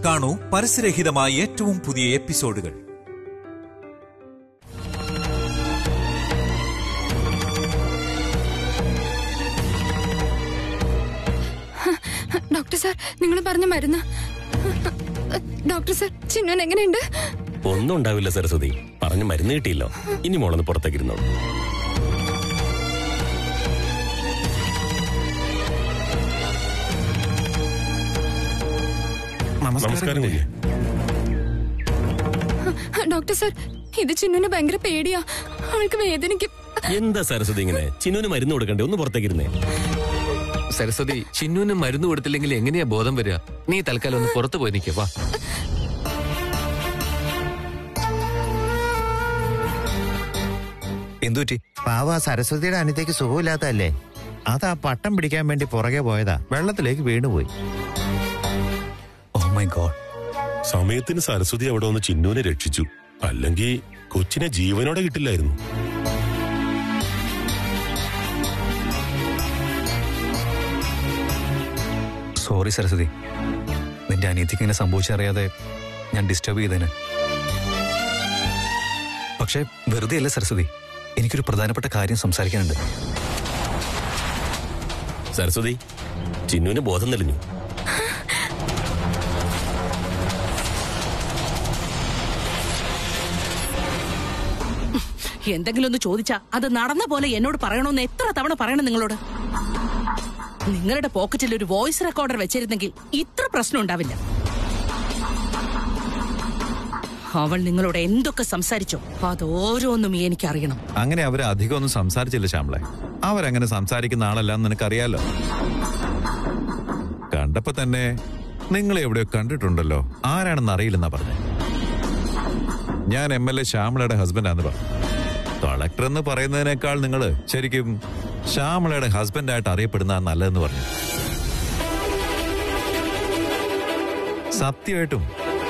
കാണൂ പരസ്യരഹിതമായ ഏറ്റവും പുതിയ എപ്പിസോഡുകൾ ഡോക്ടർ സാർ നിങ്ങൾ പറഞ്ഞ മരുന്ന് ഡോക്ടർ സാർ ചിന്നുൻ എങ്ങനെയുണ്ട് ഒന്നും ഉണ്ടാവില്ല സരസ്വതി പറഞ്ഞു മരുന്ന് കിട്ടിയില്ലോ ഇനി മോളൊന്ന് പുറത്തേക്ക് ഇരുന്നോളൂ നമസ്കാരം കുഞ്ഞ് ഡോക്ടർ സാർ ഇത് ചിന്നുന് ഭയങ്കര പേടിയാ അവൾക്ക് വേദനിക്കും എന്താ സരസ്വതി ഇങ്ങനെ ചിന്നുവിന് മരുന്ന് കൊടുക്കണ്ടേ ഒന്ന് പുറത്തേക്ക് ഇരുന്നേ സരസ്വതി ചിന്നുവിന് മരുന്ന് കൊടുത്തില്ലെങ്കിൽ എങ്ങനെയാ ബോധം വരിക നീ തൽക്കാലം ഒന്ന് പുറത്തു പോയി നിൽക്കുക വാ എന്തുപറ്റി പാവ ആ സരസ്വതിയുടെ അനിതയ്ക്ക് സുഖമില്ലാത്തതല്ലേ അത് ആ പട്ടം പിടിക്കാൻ വേണ്ടി പുറകെ പോയതാ വെള്ളത്തിലേക്ക് വീണുപോയി ഓ മൈ ഗോഡ് സമയത്തിന് സരസ്വതി അവിടെ വന്ന് ചിന്നുവിനെ രക്ഷിച്ചു അല്ലെങ്കിൽ കൊച്ചിനെ ജീവനോടെ കിട്ടില്ലായിരുന്നു സോറി സരസ്വതി നിന്റെ അനിയത്തിക്ക് ഇങ്ങനെ സംഭവിച്ചറിയാതെ ഞാൻ ഡിസ്റ്റർബ് ചെയ്തേന് പക്ഷേ വെറുതെ അല്ല സരസ്വതി എനിക്കൊരു പ്രധാനപ്പെട്ട കാര്യം സംസാരിക്കാനുണ്ട് സരസ്വതി ചിന്നുവിന് ബോധം തെളിഞ്ഞു എന്തെങ്കിലും ഒന്ന് ചോദിച്ചാ അത് നടന്ന പോലെ എന്നോട് പറയണമെന്ന് എത്ര തവണ പറയണം നിങ്ങളോട് നിങ്ങളുടെ പോക്കറ്റിൽ ഒരു വോയിസ് റെക്കോർഡർ വെച്ചിരുന്നെങ്കിൽ ഇത്ര പ്രശ്നം ഉണ്ടാവില്ല അവൾ നിങ്ങളോട് എന്തൊക്കെ സംസാരിച്ചോ അത് ഓരോന്നും എനിക്ക് അറിയണം അങ്ങനെ അവർ അധികം ഒന്നും സംസാരിച്ചില്ല ശ്യാമളെ അവരങ്ങനെ സംസാരിക്കുന്ന ആളല്ല എന്ന് നിനക്കറിയാലോ കണ്ടപ്പോ തന്നെ നിങ്ങൾ എവിടെയോ കണ്ടിട്ടുണ്ടല്ലോ ആരാണെന്ന് അറിയില്ലെന്നാ പറഞ്ഞേ ഞാൻ എം എൽ എ ശ്യാമളയുടെ ഹസ്ബൻഡാന്ന് പറഞ്ഞു കളക്ടർ എന്ന് പറയുന്നതിനേക്കാൾ നിങ്ങൾ ശരിക്കും ശ്യാമളയുടെ ഹസ്ബൻഡായിട്ട് അറിയപ്പെടുന്ന നല്ലതെന്ന് പറഞ്ഞു സത്യമായിട്ടും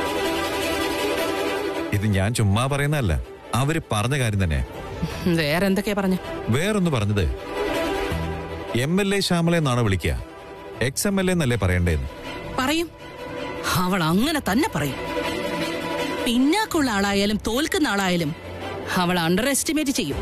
ഇത് ഞാൻ ചുമ്മാ പറയുന്നതല്ല അവര് പറഞ്ഞ കാര്യം തന്നെ വേറെ എന്തൊക്കെയാ പറഞ്ഞ വേറൊന്ന് പറഞ്ഞത് എം എൽ എ ശ്യാമള എന്നാണ് വിളിക്കുക എക്സ് എം എൽ എ എന്നല്ലേ പറയണ്ടേന്ന് പറയും അവൾ അങ്ങനെ തന്നെ പറയും പിന്നാക്കുള്ള ആളായാലും തോൽക്കുന്ന ആളായാലും അവൾ അണ്ടർ എസ്റ്റിമേറ്റ് ചെയ്യും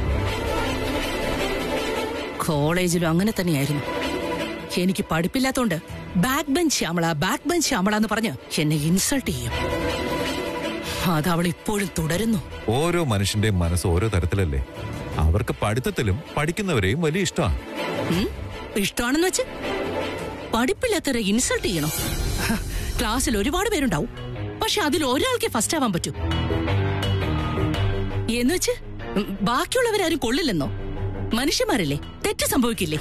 കോളേജിലും അങ്ങനെ തന്നെയായിരുന്നു എനിക്ക് പഠിപ്പില്ലാത്തോണ്ട് back bench Shyamala back bench Shyamala എന്ന് പറഞ്ഞ് എന്നെ ഇൻസൾട്ട് ചെയ്യും അത് അവൾ ഇപ്പോഴും തുടരുന്നു ഓരോ മനുഷ്യന്റെയും മനസ്സ് ഓരോ തരത്തിലല്ലേ അവർക്ക് പഠിത്തത്തിലും പഠിക്കുന്നവരെയും വലിയ ഇഷ്ടമാണ് ഉം? ഇഷ്ടമാണെന്ന് വെച്ച് പഠിപ്പില്ലാത്തവരെ ഇൻസൾട്ട് ചെയ്യണോ ഹ, ക്ലാസ്സിൽ ഒരുപാട് പേരുണ്ടാവും പക്ഷെ അതിൽ ഒരാൾക്കേ ഫസ്റ്റ് ആവാൻ പറ്റൂ എന്ന് വെച്ച് ഉം, ബാക്കിയുള്ളവരാരും കൊള്ളില്ലെന്നോ മനുഷ്യന്മാരല്ലേ തെറ്റ് സംഭവിക്കില്ലേ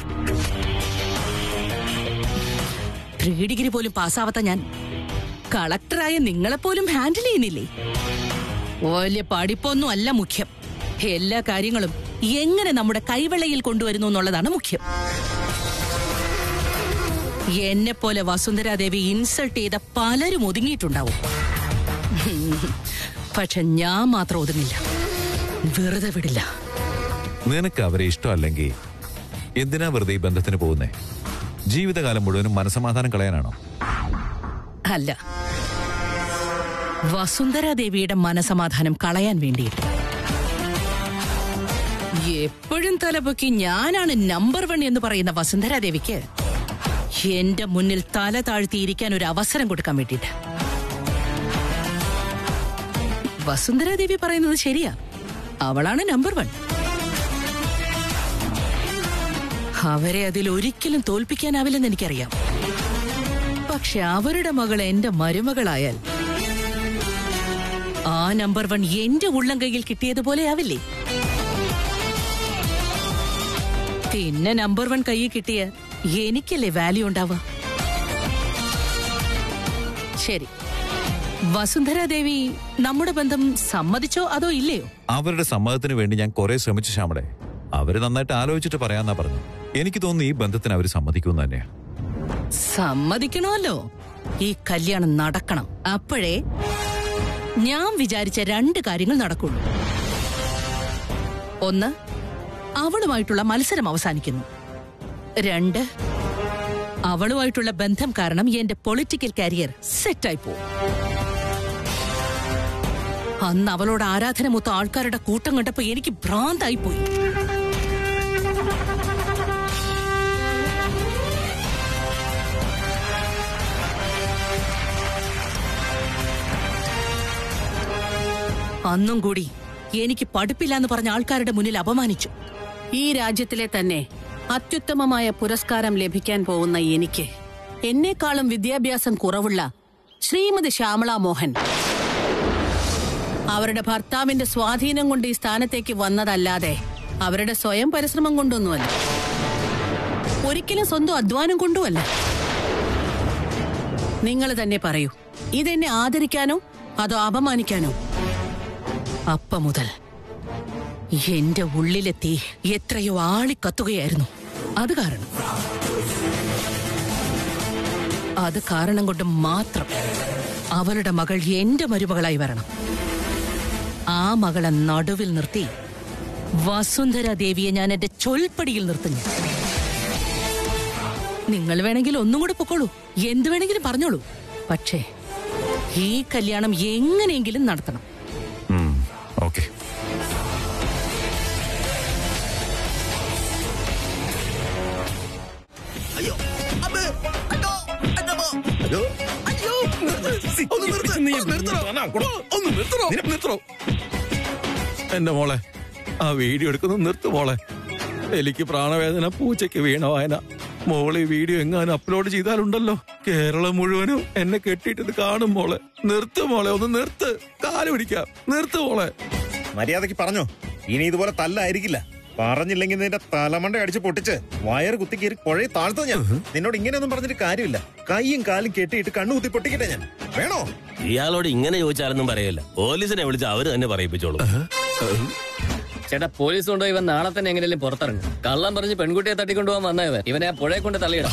പ്രീ ഡിഗ്രി പോലും പാസ്സാവാത്ത ഞാൻ കളക്ടറായ നിങ്ങളെപ്പോലും ഹാൻഡിൽ ചെയ്യുന്നില്ലേ വലിയ പഠിപ്പൊന്നും അല്ല മുഖ്യം എല്ലാ കാര്യങ്ങളും എങ്ങനെ നമ്മുടെ കൈവെള്ളയിൽ കൊണ്ടുവരുന്നു എന്നുള്ളതാണ് മുഖ്യം എന്നെ പോലെ വസുന്ധരാദേവി ഇൻസൾട്ട് ചെയ്ത പലരും ഒതുങ്ങിയിട്ടുണ്ടാവും പക്ഷെ ഞാൻ മാത്രം ഒതുങ്ങില്ല വെറുതെ വിടില്ല നിനക്ക് അവരെ ഇഷ്ടമല്ലെങ്കിൽ എന്തിനാ വെറുതെ ഈ ബന്ധത്തിന് പോകുന്നേ ജീവിതകാലം മുഴുവനും മനസമാധാനം കളയാനാണോ അല്ല വസുന്ധരാദേവിയുടെ മനസമാധാനം കളയാൻ വേണ്ടിയിട്ട് എപ്പോഴും തലപൊക്കി ഞാനാണ് നമ്പർ വൺ എന്ന് പറയുന്ന വസുന്ധരാദേവിക്ക് എന്റെ മുന്നിൽ തല താഴ്ത്തിയിരിക്കാൻ ഒരു അവസരം കൊടുക്കാൻ വേണ്ടിയിട്ട് വസുന്ധരാദേവി പറയുന്നത് ശരിയാ അവളാണ് നമ്പർ വൺ അവരെ അതിൽ ഒരിക്കലും തോൽപ്പിക്കാനാവില്ലെന്ന് എനിക്കറിയാം പക്ഷെ അവരുടെ മകൾ എന്റെ മരുമകളായാൽ ആ നമ്പർ വൺ എന്റെ ഉള്ളം കയ്യിൽ കിട്ടിയതുപോലെ ആവില്ലേ പിന്നെ നമ്പർ വൺ കയ്യിൽ കിട്ടിയ എനിക്കല്ലേ വാല്യൂ ഉണ്ടാവുക ശരി വസുന്ധരാദേവി നമ്മുടെ ബന്ധം സമ്മതിച്ചോ അതോ ഇല്ലയോ അവരുടെ സമ്മതത്തിന് വേണ്ടി ഞാൻ കുറെ ശ്രമിച്ചു ശ്യാമളെ അവര് നന്നായിട്ട് ആലോചിച്ചിട്ട് പറയാന്നാ പറഞ്ഞു എനിക്ക് തോന്നുന്നു ഈ ബന്ധത്തിന് അവര് സമ്മതിക്കുമെന്ന് തന്നെയാ സമ്മതിക്കണമല്ലോ ഈ കല്യാണം നടക്കണം അപ്പോഴേ ഞാൻ വിചാരിച്ച രണ്ട് കാര്യങ്ങൾ നടക്കുള്ളൂ ഒന്ന് അവളുമായിട്ടുള്ള മത്സരം അവസാനിക്കുന്നു രണ്ട് അവളുമായിട്ടുള്ള ബന്ധം കാരണം എന്റെ പൊളിറ്റിക്കൽ കരിയർ സെറ്റായി പോകും അന്ന് അവളോട് ആരാധന മൊത്ത ആൾക്കാരുടെ കൂട്ടം കണ്ടപ്പോ എനിക്ക് ഭ്രാന്തായി പോയി അന്നും കൂടി എനിക്ക് പഠിപ്പില്ല എന്ന് പറഞ്ഞ ആൾക്കാരുടെ മുന്നിൽ അപമാനിച്ചു ഈ രാജ്യത്തിലെ തന്നെ അത്യുത്തമമായ പുരസ്കാരം ലഭിക്കാൻ പോകുന്ന എനിക്ക് എന്നെക്കാളും വിദ്യാഭ്യാസം കുറവുള്ള ശ്രീമതി ശ്യാമള മോഹൻ അവരുടെ ഭർത്താവിന്റെ സ്വാധീനം കൊണ്ട് ഈ സ്ഥാനത്തേക്ക് വന്നതല്ലാതെ അവരുടെ സ്വയം പരിശ്രമം കൊണ്ടൊന്നുമല്ല ഒരിക്കലും സ്വന്തം അധ്വാനം കൊണ്ടുമല്ല നിങ്ങൾ തന്നെ പറയൂ ഇതെന്നെ ആദരിക്കാനോ അതോ അപമാനിക്കാനോ അപ്പ മുതൽ എന്റെ ഉള്ളിലെ തീ എത്രയോ ആളിക്കത്തുകയായിരുന്നു അത് കാരണം അത് കാരണം കൊണ്ട് മാത്രം അവളുടെ മകൾ എന്റെ മരുമകളായി വരണം ആ മകളെ നടുവിൽ നിർത്തി വസുന്ധര ദേവിയെ ഞാൻ എന്റെ ചൊൽപ്പടിയിൽ നിർത്തുന്നു നിങ്ങൾ വേണമെങ്കിൽ ഒന്നും കൂടെ പൊക്കോളൂ എന്ത് വേണമെങ്കിലും പറഞ്ഞോളൂ പക്ഷേ ഈ കല്യാണം എങ്ങനെയെങ്കിലും നടത്തണം ഓക്കെ എന്റെ മോളെ ആ വീഡിയോ എടുക്കുന്നു നിർത്തു മോളെ എലിക്ക് പ്രാണവേദന പൂച്ചയ്ക്ക് വീണ വായന മോള് ഈ വീഡിയോ എങ്ങാനും അപ്ലോഡ് ചെയ്താലുണ്ടല്ലോ കേരളം മുഴുവനും എന്നെ കെട്ടിയിട്ട് ഇത് കാണും മോളെ നിർത്ത് മോളെ ഒന്ന് നിർത്ത് കാല് പിടിക്കാം നിർത്ത് മോളെ മര്യാദക്ക് പറഞ്ഞോ ഇനി ഇതുപോലെ തല്ലായിരിക്കില്ല പറഞ്ഞില്ലെങ്കിൽ നിന്റെ തലമണ്ട അടിച്ച് പൊട്ടിച്ച് വയറ് കുത്തി കയറി പുഴയിൽ താഴ്ത്തോ ഞാൻ നിന്നോട് ഇങ്ങനെയൊന്നും പറഞ്ഞിട്ട് കാര്യമില്ല കൈയും കാലും കെട്ടിയിട്ട് കണ്ണു കുത്തി പൊട്ടിക്കട്ടെ ഞാൻ വേണോ ഇയാളോട് ഇങ്ങനെ ചോദിച്ചാലൊന്നും പറയില്ല പോലീസിനെ വിളിച്ച് അവര് തന്നെ പറയിപ്പിച്ചോളൂ ചേട്ടാ പോലീസ് കൊണ്ടുപോയി ഇവൻ നാളെ തന്നെ എങ്ങനെയും പുറത്തിറങ്ങും കള്ളം പറഞ്ഞ് പെൺകുട്ടിയെ തട്ടിക്കൊണ്ടുപോകാൻ വന്നവൻ ഇവനെ ആ പുഴയെ കൊണ്ട് തള്ളിയിടാം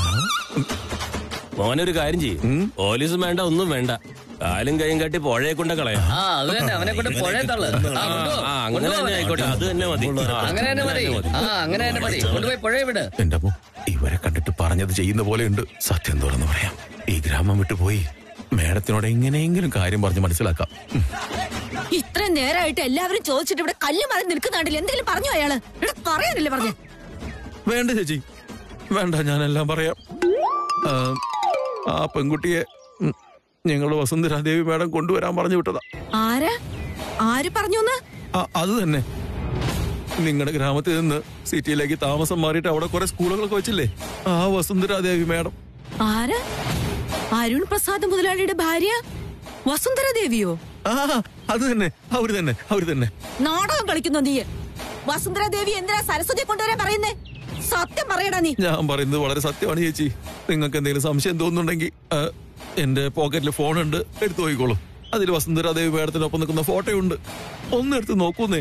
മോനൊരു കാര്യം ചെയ്യും പോലീസും വേണ്ട ഒന്നും വേണ്ട കാലും കൈയും കട്ടി പുഴയെ കൊണ്ട് കളയാം ആ അത് തന്നെ അവനെ കൊണ്ട് പുഴയെ തള്ളു ആ, കൊണ്ടുപോ. ആ, അങ്ങനെ തന്നെ ആയിക്കോട്ടെ അത് തന്നെ മതി ആ, അങ്ങനെ തന്നെ മതി ആ അങ്ങനെ തന്നെ മതി കൊണ്ടുപോയി പുഴയെ വിട് എന്റെ അമ്മ ഇവരെ കണ്ടിട്ട് പറഞ്ഞത് ചെയ്യുന്ന പോലെയുണ്ട് സത്യം തുറന്നു പറയാം ഈ ഗ്രാമം വിട്ടു പോയി മേഡത്തിനോട് എങ്ങനെയെങ്കിലും കാര്യം പറഞ്ഞ് മനസ്സിലാക്കാം ഉം. ഇത്രയും നേരമായിട്ട് എല്ലാവരും ചോദിച്ചിട്ട് ഇവിടെ കല്ല് മറി നിൽക്കുന്നാണ്ടില്ല എന്തെങ്കിലും പറഞ്ഞു അയാള് ഇവിടെ പറയാനല്ലേ പറഞ്ഞു വേണ്ട ചേച്ചി വേണ്ട ഞാനെല്ലാം പറയാം ആ, ആ പെൺകുട്ടിയെ ഉം, ഞങ്ങളുടെ വസുന്ധരാദേവി മേഡം കൊണ്ടുവരാൻ പറഞ്ഞു വിട്ടതാ ആരാ ആര് പറഞ്ഞു ആ, അത് തന്നെ നിങ്ങളുടെ ഗ്രാമത്തിൽ നിന്ന് സിറ്റിയിലേക്ക് താമസം മാറിയിട്ട് അവിടെ കുറെ സ്കൂളുകളൊക്കെ വെച്ചില്ലേ ആ വസുന്ധരാദേവി മേഡം ആരാ അരുൺ പ്രസാദ് മുതലാളിയുടെ ഭാര്യ വസുന്ധര ദേവിയോ ആ അത് തന്നെ അവര് തന്നെ അവര് തന്നെ നാടകം കളിക്കുന്നു നീ വസുന്ധര ദേവി എന്തിനാ സരസ്വതി കൊണ്ടുവരാൻ പറയുന്നേ സത്യം പറയടാ നീ ഞാൻ പറയുന്നത് വളരെ സത്യമാണ് ചേച്ചി നിങ്ങൾക്ക് എന്തെങ്കിലും സംശയം തോന്നുന്നുണ്ടെങ്കിൽ ആ, എന്റെ പോക്കറ്റിൽ ഫോണുണ്ട് എടുത്തു പോയിക്കോളൂ അതിൽ വസുന്ധരാദേവി മേഡത്തിനൊപ്പം നിൽക്കുന്ന ഫോട്ടോയുണ്ട് ഒന്ന് എടുത്ത് നോക്കൂന്നേ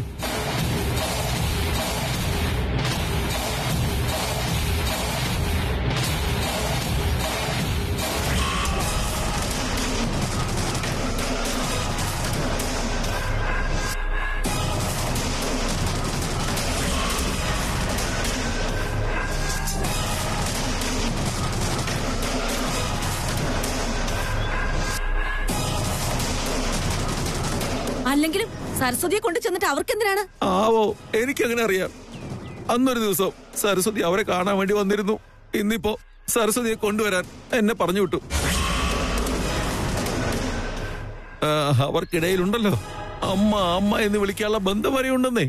അല്ലെങ്കിലും സരസ്വതിയെ കൊണ്ട് ചെന്നിട്ട് അവർക്ക് എന്തിനാണ് ആവോ എനിക്കങ്ങനെ അറിയാം അന്നൊരു ദിവസം സരസ്വതി അവരെ കാണാൻ വേണ്ടി വന്നിരുന്നു ഇന്നിപ്പോ സരസ്വതിയെ കൊണ്ടുവരാൻ എന്നെ പറഞ്ഞു വിട്ടു ആ, അവർക്കിടയിലുണ്ടല്ലോ അമ്മ അമ്മ എന്ന് വിളിക്കാനുള്ള ബന്ധം വരെ ഉണ്ടെന്നേ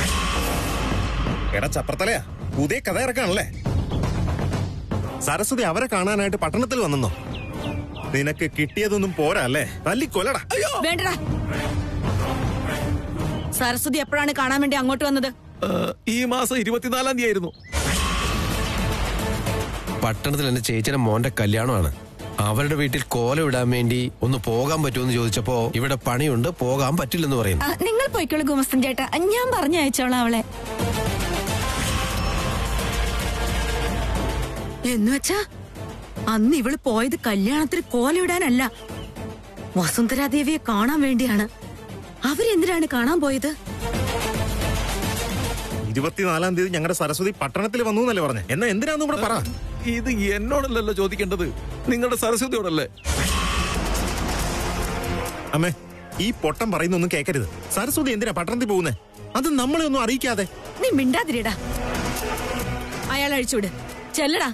എടാ ചപ്രത്തലയാ പുതിയ കഥ ഇറക്കാണല്ലേ സരസ്വതി അവരെ കാണാനായിട്ട് പട്ടണത്തിൽ വന്നെന്നോ നിനക്ക് കിട്ടിയതൊന്നും പോരാ അല്ലേ തല്ലിക്കൊല്ലടാ വേണ്ടടാ സരസ്വതി എപ്പോഴാണ് കാണാൻ വേണ്ടി അങ്ങോട്ട് വന്നത് ആ, ഈ മാസം ഇരുപത്തിനാലാം തീയതി ആയിരുന്നു പട്ടണത്തിൽ എന്റെ ചേച്ചിയുടെ മോന്റെ കല്യാണമാണ് അവരുടെ വീട്ടിൽ കോല ഇടാൻ വേണ്ടി ഒന്ന് പോകാൻ പറ്റുമെന്ന് ചോദിച്ചപ്പോ ഇവിടെ പണിയുണ്ട് പോകാൻ പറ്റില്ലെന്ന് പറയുന്നു ആ, നിങ്ങൾ പോയിക്കോളൂ ഗുമസ്തൻ ചേട്ടാ ഞാൻ പറഞ്ഞയച്ചോളാം അവളെ എന്നുവെച്ചാ അന്ന് ഇവള് പോയത് കല്യാണത്തിന് കോലയിടാനല്ല വസുന്ധരാദേവിയെ കാണാൻ വേണ്ടിയാണ് അവരെന്തിനാണ് കാണാൻ പോയത് ഇരുപത്തിനാലാം തീയതി ഞങ്ങളുടെ സരസ്വതി പട്ടണത്തിൽ വന്നു എന്നല്ലേ പറഞ്ഞേ എന്നാ എന്തിനാന്നും കൂടെ പറ ഇത് എന്നോടല്ലല്ലോ ചോദിക്കേണ്ടത് നിങ്ങളുടെ സരസ്വതിയോടല്ലേ അമ്മേ ഈ പൊട്ടം പറയുന്നൊന്നും കേൾക്കരുത് സരസ്വതി എന്തിനാ പട്ടണത്തിൽ പോകുന്നേ അത് നമ്മളെ ഒന്നും അറിയിക്കാതെ നീ മിണ്ടാതിരിടാ അയാൾ അഴിച്ചുവിട് ചെല്ലടാ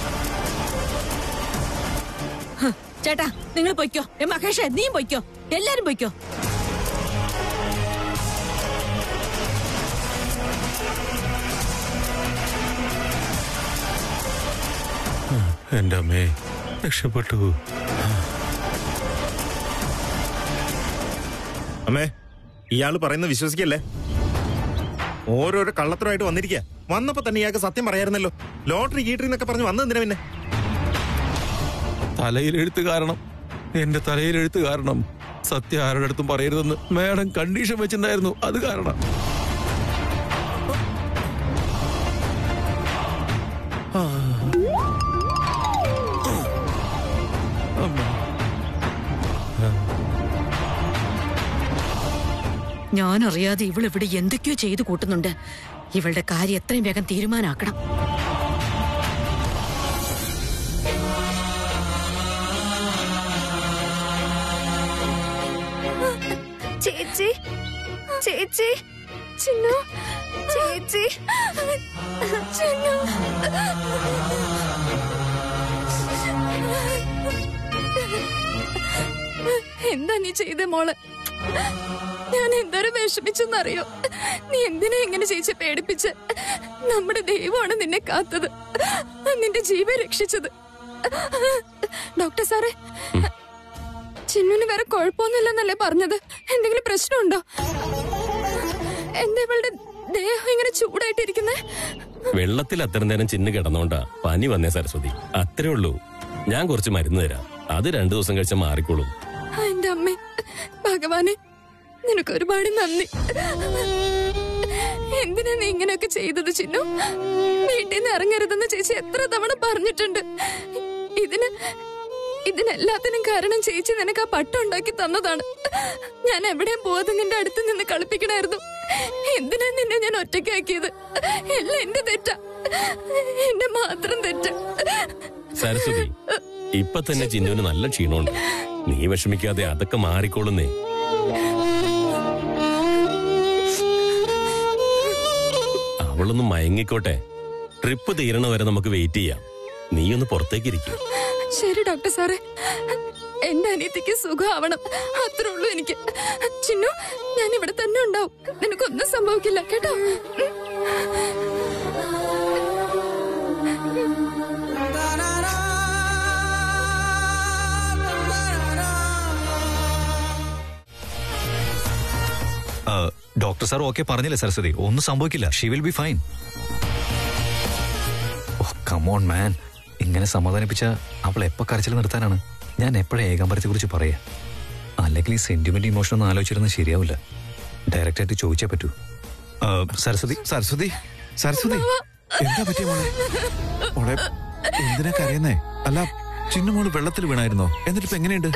ഹ്, ചേട്ടാ നിങ്ങൾ പൊയ്ക്കോ ഏ, മഹേഷേ നീയും പൊയ്ക്കോ എല്ലാരും പൊയ്ക്കോ എന്റെ അമ്മേ രക്ഷപ്പെട്ടു അമ്മേ ഇയാള് പറയുന്നത് വിശ്വസിക്കല്ലേ ഓരോരോ കള്ളത്തരമായിട്ട് വന്നിരിക്കുക വന്നപ്പോ തന്നെ ഇയാൾക്ക് സത്യം പറയായിരുന്നല്ലോ ലോട്ടറി കീട്ടറി എന്നൊക്കെ പറഞ്ഞ് വന്നെന്തിനാ പിന്നെ തലയിൽ എഴുത്ത് കാരണം എന്റെ തലയിൽ എഴുത്ത് കാരണം സത്യം ആരുടെ അടുത്തും പറയരുതെന്ന് മേഡം കണ്ടീഷൻ വെച്ചിട്ടുണ്ടായിരുന്നു അത് കാരണം ഞാൻ അറിയാതെ ഇവൾ ഇവിടെ എന്തൊക്കെയോ ചെയ്തു കൂട്ടുന്നുണ്ട് ഇവളുടെ കാര്യം എത്രയും വേഗം തീരുമാനാക്കണം ചേച്ചി ചേച്ചി ചിന്നു ചേച്ചി ചിന്നു എന്താ നീ ചെയ്ത മോള് ഞാൻ എന്തോരം വിഷമിച്ചെന്നറിയോ നീ എന്തിനാ ഇങ്ങനെ ചേച്ചി പേടിപ്പിച്ച് നമ്മുടെ ദൈവമാണ് നിന്നെ കാത്തത് നിന്റെ ജീവൻ രക്ഷിച്ചത് ഡോക്ടർ സാറേ ചിന്നുന് വേറെ കുഴപ്പമൊന്നുമില്ലെന്നല്ലേ പറഞ്ഞത് എന്തെങ്കിലും പ്രശ്നമുണ്ടോ എന്താ ഇവളുടെ ദേഹം ഇങ്ങനെ ചൂടായിട്ടിരിക്കുന്നേ വെള്ളത്തിൽ അത്ര നേരം ചിന്ന് കിടന്നോണ്ടാ പനി വന്നേ സരസ്വതി അത്രേ ഉള്ളൂ ഞാൻ കുറച്ച് മരുന്ന് തരാം അത് രണ്ടു ദിവസം കഴിച്ചാൽ മാറിക്കോളും എന്റെ അമ്മേ ഭഗവാനെ നിനക്ക് ഒരുപാട് നന്ദി എന്തിനാ നീ ഇങ്ങനെയൊക്കെ ചെയ്തത് ചിന്നു വീട്ടിൽ നിന്ന് ഇറങ്ങരുതെന്ന് ചേച്ചി എത്ര തവണ പറഞ്ഞിട്ടുണ്ട് ഇതിന് ഇതിനെല്ലാത്തിനും കാരണം ചേച്ചി നിനക്ക് ആ പട്ടം ഉണ്ടാക്കി തന്നതാണ് ഞാൻ എവിടെയും പോവാതെ നിന്റെ അടുത്ത് നിന്ന് കളിപ്പിക്കണായിരുന്നു എന്തിനാ നിന്നെ ഞാൻ ഒറ്റയ്ക്കാക്കിയത് എല്ലാം എന്റെ തെറ്റാ എന്റെ മാത്രം തെറ്റാ സരസ്വതി ഇപ്പൊ തന്നെ ചിന്നുവിന് നല്ല ക്ഷീണമുണ്ട് നീ വിഷമിക്കാതെ അതൊക്കെ മാറിക്കോളുന്നേ അവളൊന്ന് മയങ്ങിക്കോട്ടെ ട്രിപ്പ് തീരണ വരെ നമുക്ക് വെയിറ്റ് ചെയ്യാം നീ ഒന്ന് പുറത്തേക്ക് ഇരിക്കും ശരി ഡോക്ടർ സാറേ എന്റെ അനിയത്തിക്ക് സുഖമാവണം അത്രേ ഉള്ളൂ എനിക്ക് ചിന്നു ഞാൻ ഇവിടെ തന്നെ ഉണ്ടാവും നിനക്കൊന്നും സംഭവിക്കില്ല കേട്ടോ ഡോക്ടർ സാർ ഓക്കെ പറഞ്ഞില്ലേ സരസ്വതി ഒന്നും സംഭവിക്കില്ല she will be fine oh come on man ഇങ്ങനെ സമാധാനിപ്പിച്ച അവൾ എപ്പോ കരച്ചിൽ നിർത്താനാണ് ഞാൻ എപ്പോഴും ഏകാമ്പരത്തെ കുറിച്ച് പറയാ അല്ലെങ്കിൽ ഈ സെന്റിമെന്റ് ഇമോഷൻ ഒന്നും ആലോചിച്ചിരുന്നത് ശരിയാവില്ല ഡയറക്റ്റ് ആയിട്ട് ചോദിച്ചേ പറ്റൂ ആ, സരസ്വതി സരസ്വതി സരസ്വതി എന്താ പറ്റിയ മോളെ മോളെ എന്തിനാ കരയുന്നേ അല്ല ചിന്നുമോള് വെള്ളത്തിൽ വീണായിരുന്നോ എന്നിട്ട് ഇപ്പൊ എങ്ങനെയുണ്ട്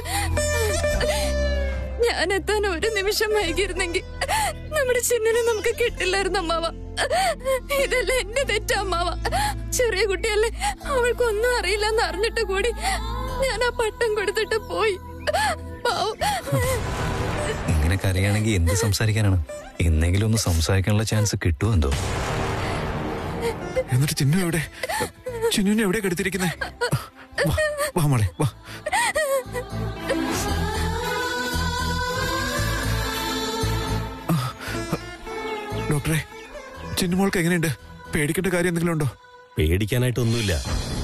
ഞാൻ എത്താൻ ഒരു നിമിഷം വൈകിയിരുന്നെങ്കിൽ നമ്മുടെ ചിന്നിനെ നമുക്ക് കിട്ടില്ലായിരുന്നു അമ്മാവ ഇതല്ല എന്റെ തെറ്റ അമ്മാവ ചെറിയ കുട്ടിയല്ലേ അവൾക്കൊന്നും അറിയില്ല എന്ന് അറിഞ്ഞിട്ട് കൂടി ഞാൻ ആ പട്ടം കൊടുത്തിട്ട് പോയി പാവം. ഇങ്ങനെ കരയാണെങ്കിൽ എന്ത് സംസാരിക്കാനാണ് എന്നെങ്കിലും ഒന്ന് സംസാരിക്കാനുള്ള ചാൻസ് കിട്ടുമോ എന്തോ എന്നിട്ട് ചിന്നു എവിടെ ചിന്നുവിനെ എവിടെ കെടുത്തിരിക്കുന്നേ വാ, വാ മോളെ വാ ആ, ഡോക്ടറെ ചിന്നുമോൾക്ക് എങ്ങനെയുണ്ട് പേടിക്കേണ്ട കാര്യം എന്തെങ്കിലും ഉണ്ടോ പേടിക്കാനായിട്ടൊന്നുമില്ല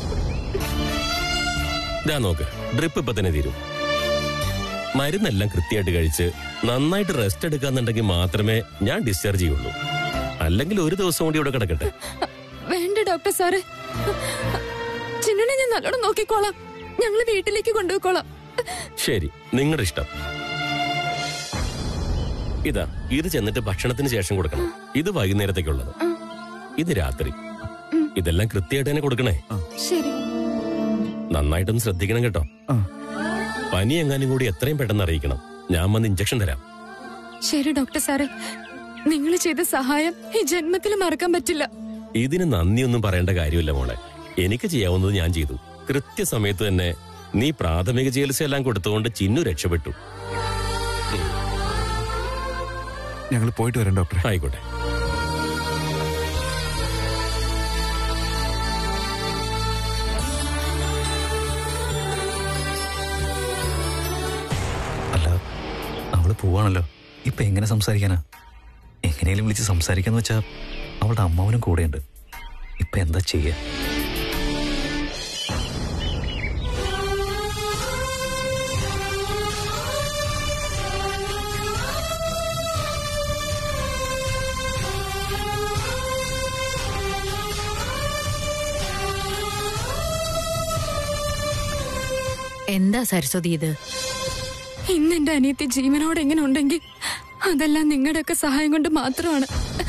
ഇതാ നോക്ക് ഡ്രിപ്പ് ഇപ്പൊ തന്നെ തീരും മരുന്നെല്ലാം കൃത്യമായിട്ട് കഴിച്ച് നന്നായിട്ട് റെസ്റ്റ് എടുക്കാന്നുണ്ടെങ്കിൽ മാത്രമേ ഞാൻ ഡിസ്ചാർജ് ചെയ്യുള്ളൂ അല്ലെങ്കിൽ ഒരു ദിവസം കൂടി ഇവിടെ കിടക്കട്ടെ വേണ്ട ഡോക്ടർ സാറേ ചിന്നിനെ ഞാൻ നല്ലോണം നോക്കിക്കോളാം ഞങ്ങൾ വീട്ടിലേക്ക് കൊണ്ടുപോയിക്കോളാം ശരി നിങ്ങളുടെ ഇഷ്ടം ഇതാ ഇത് ചെന്നിട്ട് ഭക്ഷണത്തിന് ശേഷം കൊടുക്കണം ഇത് വൈകുന്നേരത്തേക്കുള്ളത് ഇത് രാത്രി ഇതെല്ലാം കൃത്യമായിട്ട് തന്നെ കൊടുക്കണേ ശരി നന്നായിട്ടൊന്ന് ശ്രദ്ധിക്കണം കേട്ടോ പനി എങ്ങാനും കൂടി എത്രയും പെട്ടെന്ന് അറിയിക്കണം ഞാൻ വന്ന് ഇഞ്ചക്ഷൻ തരാം ശരി ഡോക്ടർ സാറേ നിങ്ങൾ ചെയ്ത സഹായം ഈ ജന്മത്തിൽ മറക്കാൻ പറ്റില്ല ഇതിന് നന്ദിയൊന്നും പറയേണ്ട കാര്യമില്ല മോളെ എനിക്ക് ചെയ്യാവുന്നത് ഞാൻ ചെയ്തു കൃത്യസമയത്ത് തന്നെ നീ പ്രാഥമിക ചികിത്സയെല്ലാം കൊടുത്തുകൊണ്ട് ചിന്നു രക്ഷപ്പെട്ടു ഞങ്ങൾ പോയിട്ട് വരാം ഡോക്ടർ ആയിക്കോട്ടെ അല്ല അവള് പോവാണല്ലോ ഇപ്പൊ എങ്ങനെ സംസാരിക്കാനാ എങ്ങനെയും വിളിച്ച് സംസാരിക്കാന്ന് വെച്ചാ അവളുടെ അമ്മാവനും കൂടെയുണ്ട് ഇപ്പൊ എന്താ ചെയ്യാ എന്താ സരസ്വതി ഇത് ഇന്ന് എന്റെ അനിയത്തി ജീവനോടെ എങ്ങനെ ഉണ്ടെങ്കിൽ അതെല്ലാം നിങ്ങളുടെയൊക്കെ സഹായം കൊണ്ട് മാത്രമാണ്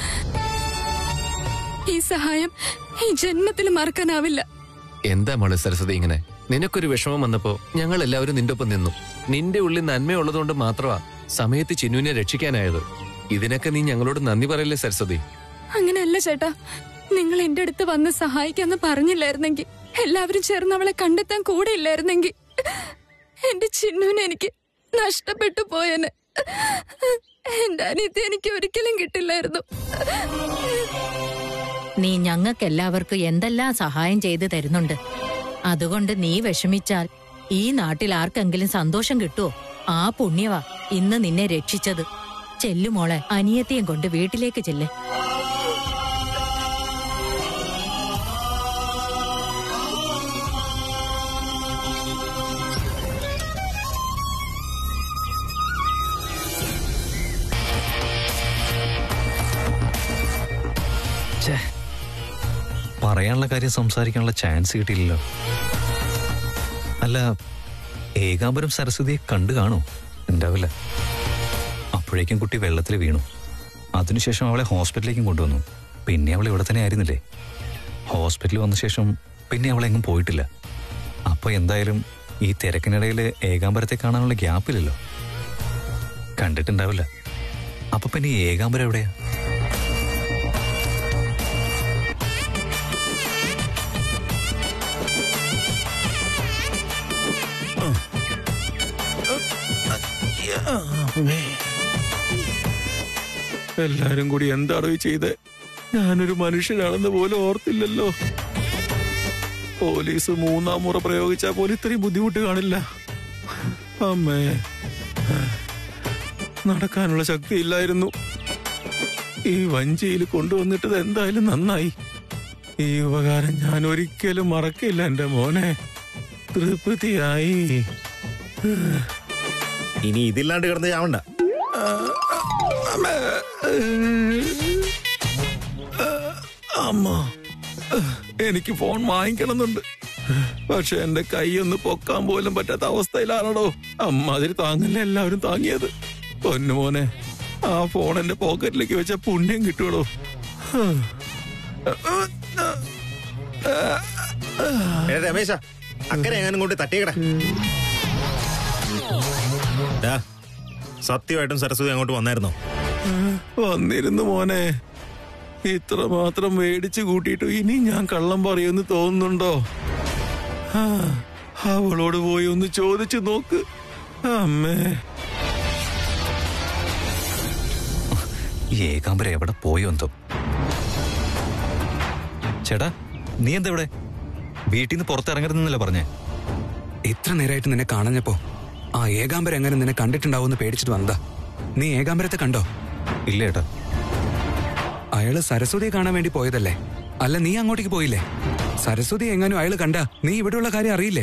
ഈ സഹായം ഈ ജന്മത്തിൽ മറക്കാനാവില്ല എന്താ മോളെ സരസ്വതി ഇങ്ങനെ നിനക്കൊരു വിഷമം വന്നപ്പോ ഞങ്ങൾ എല്ലാവരും നിന്റെ ഒപ്പം നിന്നു നിന്റെ ഉള്ളിൽ നന്മയുള്ളതുകൊണ്ട് മാത്രമാ സമയത്ത് ചിന്നുവിനെ രക്ഷിക്കാനായത് ഇതിനൊക്കെ നീ ഞങ്ങളോട് നന്ദി പറയല്ലേ സരസ്വതി അങ്ങനെയല്ല ചേട്ടാ നിങ്ങൾ എന്റെ അടുത്ത് വന്ന് സഹായിക്കാന്ന് പറഞ്ഞില്ലായിരുന്നെങ്കിൽ എല്ലാവരും ചേർന്ന് അവളെ കണ്ടെത്താൻ കൂടെ ഇല്ലായിരുന്നെങ്കിൽ എന്റെ ചിന്നുവിനെ എനിക്ക് നഷ്ടപ്പെട്ടു പോയനെ എന്റെ അനിയത്തി എനിക്ക് ഒരിക്കലും കിട്ടില്ലായിരുന്നു നീ ഞങ്ങൾക്ക് എല്ലാവർക്കും എന്തെല്ലാം സഹായം ചെയ്തു തരുന്നുണ്ട് അതുകൊണ്ട് നീ വിഷമിച്ചാൽ ഈ നാട്ടിൽ ആർക്കെങ്കിലും സന്തോഷം കിട്ടുമോ ആ പുണ്യവാ ഇന്ന് നിന്നെ രക്ഷിച്ചത് ചെല്ലുമോളെ അനിയത്തിയും കൊണ്ട് വീട്ടിലേക്ക് ചെല്ല് ഛേ, പറയാനുള്ള കാര്യം സംസാരിക്കാനുള്ള ചാൻസ് കിട്ടിയില്ലല്ലോ അല്ല ഏകാംബരം സരസ്വതിയെ കണ്ടു കാണോ ഉണ്ടാവില്ല അപ്പോഴേക്കും കുട്ടി വെള്ളത്തിൽ വീണു അതിനുശേഷം അവളെ ഹോസ്പിറ്റലിലേക്കും കൊണ്ടുവന്നു പിന്നെ അവൾ ഇവിടെ തന്നെ ആയിരുന്നില്ലേ ഹോസ്പിറ്റലിൽ വന്ന ശേഷം പിന്നെ അവൾ എങ്ങും പോയിട്ടില്ല അപ്പൊ എന്തായാലും ഈ തിരക്കിനിടയിൽ ഏകാംബരത്തെ കാണാനുള്ള ഗ്യാപ്പില്ലല്ലോ കണ്ടിട്ടുണ്ടാവില്ല അപ്പൊ പിന്നെ ഈ ഏകാംബരം എവിടെയാ എല്ലാരും കൂടി എന്താണോ ഈ ചെയ്തേ ഞാനൊരു മനുഷ്യനാണെന്ന് പോലും ഓർത്തില്ലല്ലോ പോലീസ് മൂന്നാം മുറ പ്രയോഗിച്ചാൽ പോലും ഇത്രയും ബുദ്ധിമുട്ട് കാണില്ല അമ്മേ നടക്കാനുള്ള ശക്തി ഇല്ലായിരുന്നു ഈ വഞ്ചിയിൽ കൊണ്ടുവന്നിട്ടത് എന്തായാലും നന്നായി ഈ ഉപകാരം ഞാൻ ഒരിക്കലും മറക്കില്ല എന്റെ മോനെ തൃപ്തിയായി ഇനി ഇതില്ലാണ്ട് കിടന്ന് ചാവണ്ട അമ്മ എനിക്ക് ഫോൺ വാങ്ങിക്കണമെന്നുണ്ട് പക്ഷെ എന്റെ കൈ ഒന്ന് പൊക്കാൻ പോലും പറ്റാത്ത അവസ്ഥയിലാണോ അമ്മ അതിൽ താങ്ങില്ല എല്ലാവരും താങ്ങിയത് പൊന്നുമോനെ ആ ഫോൺ എന്റെ പോക്കറ്റിലേക്ക് വെച്ച പുണ്യം കിട്ടുവടോ എടാ രമേശ അക്കരെ എങ്ങാനും കൊണ്ട് തട്ടിയക്കട സത്യമായിട്ടും സരസ്വതി അങ്ങോട്ട് വന്നായിരുന്നോ വന്നിരുന്നു മോനെ ഇത്ര മാത്രം മേടിച്ചു കൂട്ടിയിട്ടു ഇനി ഞാൻ കള്ളം പറയുമെന്ന് തോന്നുന്നുണ്ടോ ആ, അവളോട് പോയി ഒന്ന് ചോദിച്ചു നോക്ക് അമ്മേ ഈ ഏകാംബരം എവിടെ പോയോ എന്തോ ചേട്ടാ നീ എന്താ ഇവിടെ വീട്ടിൽ നിന്ന് പുറത്തിറങ്ങരുതെന്നല്ലേ പറഞ്ഞേ ഇത്ര നേരമായിട്ട് നിന്നെ കാണഞ്ഞപ്പോ ആ ഏകാംബരം എങ്ങനെ നിന്നെ കണ്ടിട്ടുണ്ടാവുമെന്ന് പേടിച്ചിട്ട് വന്നതാ നീ ഏകാംബരത്തെ കണ്ടോ ഇല്ല ഏട്ടാ അയാള് സരസ്വതിയെ കാണാൻ വേണ്ടി പോയതല്ലേ അല്ല നീ അങ്ങോട്ടേക്ക് പോയില്ലേ സരസ്വതി എങ്ങാനും അയാള് കണ്ട നീ ഇവിടെയുള്ള കാര്യം അറിയില്ലേ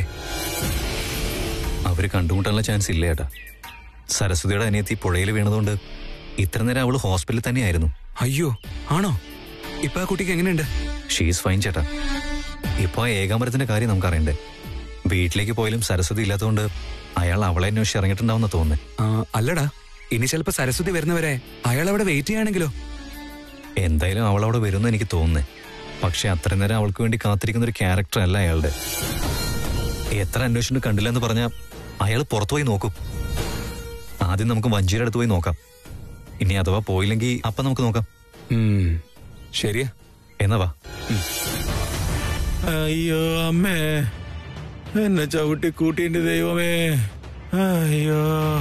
അവര് കണ്ടുമുട്ടാനുള്ള ചാൻസ് ഇല്ല ഏട്ടാ സരസ്വതിയുടെ അനിയത്തി പുഴയിൽ വീണതുകൊണ്ട് ഇത്ര നേരം അവള് ഹോസ്പിറ്റലിൽ തന്നെയായിരുന്നു അയ്യോ ആണോ ഇപ്പൊ ആ കുട്ടിക്ക് എങ്ങനെയുണ്ട് ഷീസ് ഫൈൻ ചേട്ടാ ഇപ്പൊ ആ ഏകാംബരത്തിന്റെ കാര്യം നമുക്ക് അറിയണ്ടേ വീട്ടിലേക്ക് പോയാലും സരസ്വതി ഇല്ലാത്തതുകൊണ്ട് അയാൾ അവളെ അന്വേഷിച്ച് ഇറങ്ങിയിട്ടുണ്ടാവുന്ന തോന്നുന്നേ ആ, അല്ലടാ ഇനി ചിലപ്പോ സരസ്വതി വരുന്നവരെ അയാൾ അവിടെ വെയിറ്റ് ചെയ്യാണെങ്കിലോ എന്തായാലും അവൾ അവിടെ വരുമെന്ന് എനിക്ക് തോന്നുന്നേ പക്ഷെ അത്രയും നേരം അവൾക്ക് വേണ്ടി കാത്തിരിക്കുന്ന ഒരു ക്യാരക്ടർ അല്ല അയാളുടെ എത്ര അന്വേഷണം കണ്ടില്ല എന്ന് പറഞ്ഞാൽ അയാൾ പുറത്തു പോയി നോക്കും ആദ്യം നമുക്ക് വഞ്ചിയുടെ അടുത്ത് പോയി നോക്കാം ഇനി അഥവാ പോയില്ലെങ്കിൽ അപ്പം നമുക്ക് നോക്കാം ശരിയാ എന്നാ വാ അയ്യോ അമ്മേ എന്നെ ചവിട്ടി കൂട്ടിന്റെ ദൈവമേ അയ്യോ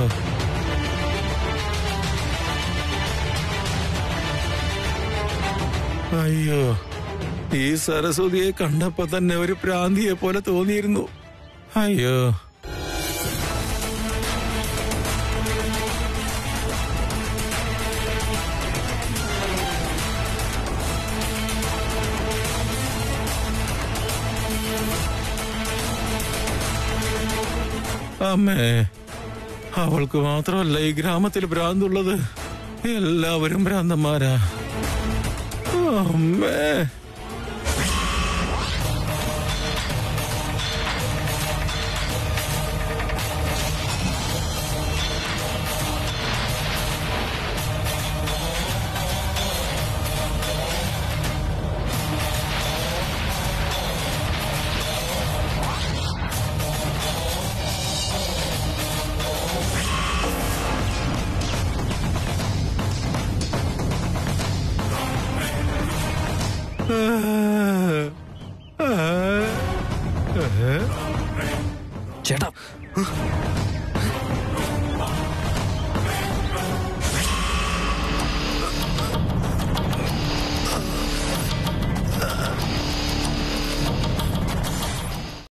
അയ്യോ ഈ സരസ്വതിയെ കണ്ടപ്പോ തന്നെ ഒരു പ്രാന്തിയെ പോലെ തോന്നിയിരുന്നു അയ്യോ അമ്മേ അവൾക്ക് മാത്രമല്ല ഈ ഗ്രാമത്തിൽ ഭ്രാന്തുള്ളത് എല്ലാവരും ഭ്രാന്തന്മാരാ അമ്മേ ചേട്ടാ